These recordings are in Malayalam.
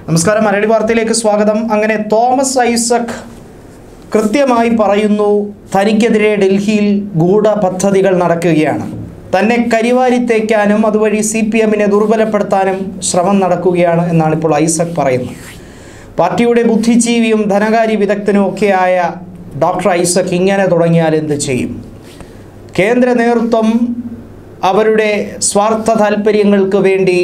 നമസ്കാരം മലയാളി വാർത്തയിലേക്ക് സ്വാഗതം അങ്ങനെ തോമസ് ഐസക് കൃത്യമായി പറയുന്നു തനിക്കെതിരെ ഡൽഹിയിൽ ഗൂഢ പദ്ധതികൾ നടക്കുകയാണ് തന്നെ കരിവാരിത്തേക്കാനും അതുവഴി സി പി എമ്മിനെ ദുർബലപ്പെടുത്താനും ശ്രമം നടക്കുകയാണ് എന്നാണ് ഇപ്പോൾ ഐസക് പറയുന്നത് പാർട്ടിയുടെ ബുദ്ധിജീവിയും ധനകാര്യ വിദഗ്ധനും ഒക്കെയായ ഡോക്ടർ ഐസക് ഇങ്ങനെ തുടങ്ങിയാൽ എന്ത് ചെയ്യും കേന്ദ്ര നേതൃത്വം അവരുടെ സ്വാർത്ഥ താല്പര്യങ്ങൾക്ക് വേണ്ടി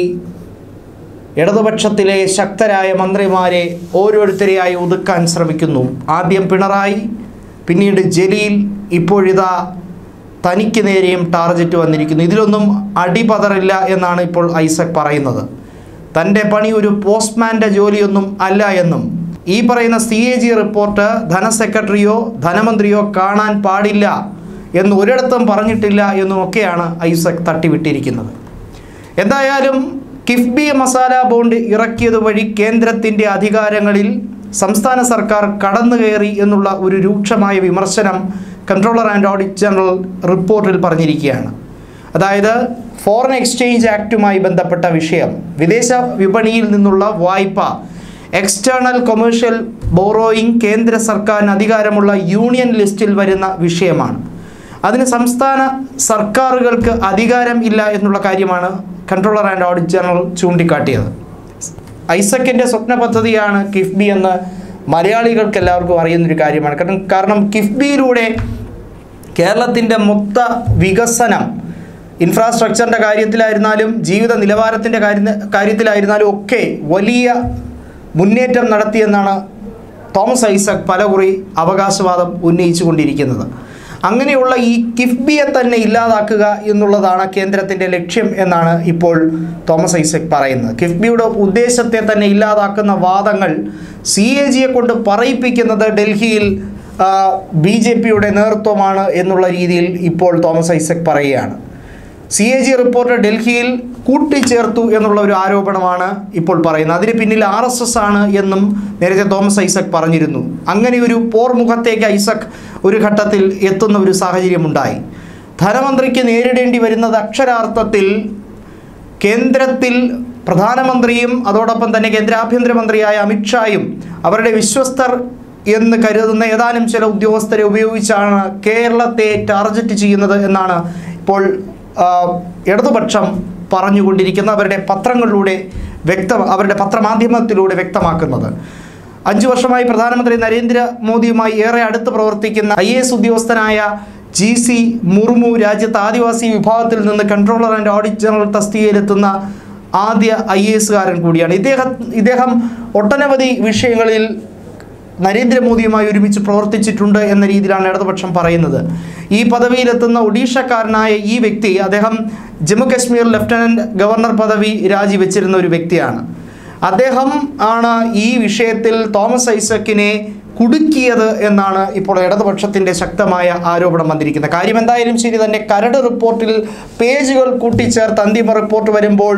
ഇടതുപക്ഷത്തിലെ ശക്തരായ മന്ത്രിമാരെ ഓരോരുത്തരെയായി ഒതുക്കാൻ ശ്രമിക്കുന്നു ആദ്യം പിണറായി പിന്നീട് ജലീൽ ഇപ്പോഴിതാ തനിക്ക് നേരെയും ടാർജറ്റ് വന്നിരിക്കുന്നു ഇതിലൊന്നും അടിപതറില്ല എന്നാണ് ഇപ്പോൾ ഐസക് പറയുന്നത് തൻ്റെ പണി ഒരു പോസ്റ്റ്മാൻ്റെ ജോലിയൊന്നും അല്ല എന്നും ഈ പറയുന്ന സി എ ജി റിപ്പോർട്ട് ധനസെക്രട്ടറിയോ ധനമന്ത്രിയോ കാണാൻ പാടില്ല എന്ന് ഒരിടത്തും പറഞ്ഞിട്ടില്ല എന്നുമൊക്കെയാണ് ഐസക് തട്ടിവിട്ടിരിക്കുന്നത് എന്തായാലും കിഫ്ബി മസാല ബോണ്ട് ഇറക്കിയത് വഴി കേന്ദ്രത്തിൻ്റെ അധികാരങ്ങളിൽ സംസ്ഥാന സർക്കാർ കടന്നു കയറി എന്നുള്ള ഒരു രൂക്ഷമായ വിമർശനം കൺട്രോളർ ആൻഡ് ഓഡിറ്റ് ജനറൽ റിപ്പോർട്ടിൽ പറഞ്ഞിരിക്കുകയാണ് അതായത് ഫോറിൻ എക്സ്ചേഞ്ച് ആക്റ്റുമായി ബന്ധപ്പെട്ട വിഷയം വിദേശ വിപണിയിൽ നിന്നുള്ള വായ്പ എക്സ്റ്റേണൽ കൊമേഴ്ഷ്യൽ ബോറോയിങ് കേന്ദ്ര സർക്കാരിന് അധികാരമുള്ള യൂണിയൻ ലിസ്റ്റിൽ വരുന്ന വിഷയമാണ് അതിന് സംസ്ഥാന സർക്കാരുകൾക്ക് അധികാരം ഇല്ല എന്നുള്ള കാര്യമാണ് കൺട്രോളർ ആൻഡ് ഓഡിറ്റ് ജനറൽ ചൂണ്ടിക്കാട്ടിയത് ഐസക്കിൻ്റെ സ്വപ്ന പദ്ധതിയാണ് കിഫ്ബി എന്ന് മലയാളികൾക്ക് എല്ലാവർക്കും അറിയുന്നൊരു കാര്യമാണ് കാരണം കാരണം കിഫ്ബിയിലൂടെ കേരളത്തിൻ്റെ മൊത്ത വികസനം ഇൻഫ്രാസ്ട്രക്ചറിൻ്റെ കാര്യത്തിലായിരുന്നാലും ജീവിത നിലവാരത്തിൻ്റെ കാര്യ കാര്യത്തിലായിരുന്നാലും ഒക്കെ വലിയ മുന്നേറ്റം നടത്തിയെന്നാണ് തോമസ് ഐസക് പലകുറി അവകാശവാദം ഉന്നയിച്ചു കൊണ്ടിരിക്കുന്നത് അങ്ങനെയുള്ള ഈ കിഫ്ബിയെ തന്നെ ഇല്ലാതാക്കുക എന്നുള്ളതാണ് കേന്ദ്രത്തിൻ്റെ ലക്ഷ്യം എന്നാണ് ഇപ്പോൾ തോമസ് ഐസക് പറയുന്നത് കിഫ്ബിയുടെ ഉദ്ദേശത്തെ തന്നെ ഇല്ലാതാക്കുന്ന വാദങ്ങൾ സി എ ജിയെ കൊണ്ട് പറയിപ്പിക്കുന്നത് ഡൽഹിയിൽ ബി ജെ പിയുടെ നേതൃത്വമാണ് എന്നുള്ള രീതിയിൽ ഇപ്പോൾ തോമസ് ഐസക് പറയുകയാണ് സി എ ജി റിപ്പോർട്ട് ഡൽഹിയിൽ കൂട്ടിച്ചേർത്തു എന്നുള്ള ഒരു ആരോപണമാണ് ഇപ്പോൾ പറയുന്നത് അതിന് പിന്നിൽ ആർ എസ് എസ് ആണ് എന്നും നേരത്തെ തോമസ് ഐസക് പറഞ്ഞിരുന്നു അങ്ങനെ ഒരു പോർമുഖത്തേക്ക് ഐസക് ഒരു ഘട്ടത്തിൽ എത്തുന്ന ഒരു സാഹചര്യമുണ്ടായി ധനമന്ത്രിക്ക് നേരിടേണ്ടി വരുന്നത് അക്ഷരാർത്ഥത്തിൽ കേന്ദ്രത്തിൽ പ്രധാനമന്ത്രിയും അതോടൊപ്പം തന്നെ കേന്ദ്ര ആഭ്യന്തരമന്ത്രിയായ അമിത്ഷായും അവരുടെ വിശ്വസ്തർ എന്ന് കരുതുന്ന ഏതാനും ചില ഉദ്യോഗസ്ഥരെ ഉപയോഗിച്ചാണ് കേരളത്തെ ടാർഗറ്റ് ചെയ്യുന്നത് എന്നാണ് ഇപ്പോൾ ആ, ഇടതുപക്ഷം പറഞ്ഞുകൊണ്ടിരിക്കുന്ന അവരുടെ പത്രങ്ങളിലൂടെ വ്യക്ത അവരുടെ പത്രമാധ്യമത്തിലൂടെ വ്യക്തമാക്കുന്നത് അഞ്ചു വർഷമായി പ്രധാനമന്ത്രി നരേന്ദ്രമോദിയുമായി ഏറെ അടുത്ത് പ്രവർത്തിക്കുന്ന ഐ എസ് ഉദ്യോഗസ്ഥനായ ജി സി മുർമു രാജ്യത്ത് ആദിവാസി വിഭാഗത്തിൽ നിന്ന് കൺട്രോളർ ആൻഡ് ഓഡിറ്റ് ജനറൽ തസ്തികയിലെത്തുന്ന ആദ്യ ഐ എ എസുകാരൻ കൂടിയാണ് ഇദ്ദേഹം ഇദ്ദേഹം ഒട്ടനവധി വിഷയങ്ങളിൽ നരേന്ദ്രമോദിയുമായി ഒരുമിച്ച് പ്രവർത്തിച്ചിട്ടുണ്ട് എന്ന രീതിയിലാണ് ഇടതുപക്ഷം പറയുന്നത് ഈ പദവിയിലെത്തുന്ന ഒഡീഷക്കാരനായ ഈ വ്യക്തി അദ്ദേഹം ജമ്മു കശ്മീർ ലഫ്റ്റനന്റ് ഗവർണർ പദവി രാജിവെച്ചിരുന്ന ഒരു വ്യക്തിയാണ് അദ്ദേഹം ആണ് ഈ വിഷയത്തിൽ തോമസ് ഐസക്കിനെ കുടുക്കിയത് എന്നാണ് ഇപ്പോൾ ഇടതുപക്ഷത്തിൻ്റെ ശക്തമായ ആരോപണം വന്നിരിക്കുന്നത് കാര്യം എന്തായാലും ശരി തന്നെ കരട് റിപ്പോർട്ടിൽ പേജുകൾ കൂട്ടിച്ചേർത്ത് അന്തിമ റിപ്പോർട്ട് വരുമ്പോൾ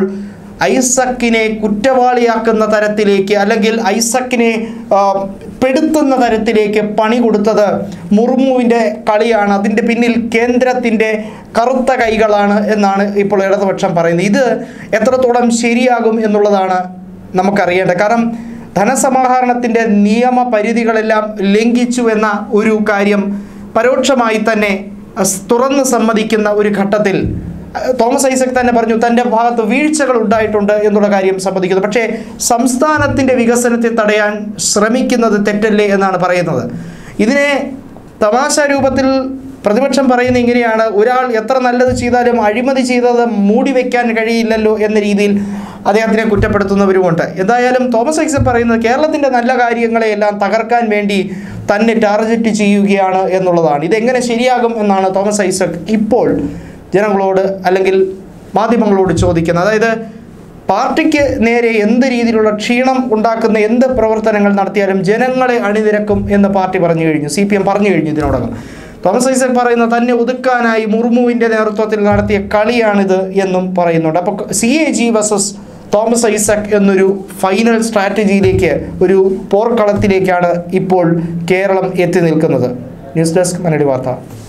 ഐസക്കിനെ കുറ്റവാളിയാക്കുന്ന തരത്തിലേക്ക് അല്ലെങ്കിൽ ഐസക്കിനെ ആ, പെടുത്തുന്ന തരത്തിലേക്ക് പണി കൊടുത്തത് മുർമുവിൻ്റെ കളിയാണ് അതിൻ്റെ പിന്നിൽ കേന്ദ്രത്തിൻ്റെ കറുത്ത കൈകളാണ് എന്നാണ് ഇപ്പോൾ ഇടതുപക്ഷം പറയുന്നത് ഇത് എത്രത്തോളം ശരിയാകും എന്നുള്ളതാണ് നമുക്കറിയേണ്ടത് കാരണം ധനസമാഹരണത്തിൻ്റെ നിയമപരിധികളെല്ലാം ലംഘിച്ചു എന്ന ഒരു കാര്യം പരോക്ഷമായി തന്നെ അസ് തുറന്ന് സമ്മതിക്കുന്ന ഒരു ഘട്ടത്തിൽ അഹ് തോമസ് ഐസക് തന്നെ പറഞ്ഞു തൻ്റെ ഭാഗത്ത് വീഴ്ചകൾ ഉണ്ടായിട്ടുണ്ട് എന്നുള്ള കാര്യം സമ്മതിക്കുന്നു പക്ഷേ സംസ്ഥാനത്തിൻ്റെ വികസനത്തെ തടയാൻ ശ്രമിക്കുന്നത് തെറ്റല്ലേ എന്നാണ് പറയുന്നത് ഇതിനെ തമാശ രൂപത്തിൽ പ്രതിപക്ഷം പറയുന്ന ഇങ്ങനെയാണ് ഒരാൾ എത്ര നല്ലത് ചെയ്താലും അഴിമതി ചെയ്തത് മൂടി വയ്ക്കാൻ കഴിയില്ലല്ലോ എന്ന രീതിയിൽ അദ്ദേഹത്തിനെ കുറ്റപ്പെടുത്തുന്നവരുമുണ്ട് എന്തായാലും തോമസ് ഐസക് പറയുന്നത് കേരളത്തിൻ്റെ നല്ല കാര്യങ്ങളെയെല്ലാം തകർക്കാൻ വേണ്ടി തന്നെ ടാർഗറ്റ് ചെയ്യുകയാണ് എന്നുള്ളതാണ് ഇതെങ്ങനെ ശരിയാകും എന്നാണ് തോമസ് ഐസക് ഇപ്പോൾ ജനങ്ങളോട് അല്ലെങ്കിൽ മാധ്യമങ്ങളോട് ചോദിക്കുന്നത് അതായത് പാർട്ടിക്ക് നേരെ എന്ത് രീതിയിലുള്ള ക്ഷീണം ഉണ്ടാക്കുന്ന എന്ത് പ്രവർത്തനങ്ങൾ നടത്തിയാലും ജനങ്ങളെ അണിനിരക്കും എന്ന് പാർട്ടി പറഞ്ഞു കഴിഞ്ഞു സി പി എം പറഞ്ഞു കഴിഞ്ഞു ഇതിനോടകം തോമസ് ഐസക് പറയുന്ന തന്നെ ഒതുക്കാനായി മുർമുവിൻ്റെ നേതൃത്വത്തിൽ നടത്തിയ കളിയാണിത് എന്നും പറയുന്നുണ്ട് അപ്പോൾ C A G versus Thomas Isaac എന്നൊരു ഫൈനൽ സ്ട്രാറ്റജിയിലേക്ക് ഒരു പോർക്കളത്തിലേക്കാണ് ഇപ്പോൾ കേരളം എത്തി നിൽക്കുന്നത് ന്യൂസ് ഡെസ്ക് മലയാളി വാർത്ത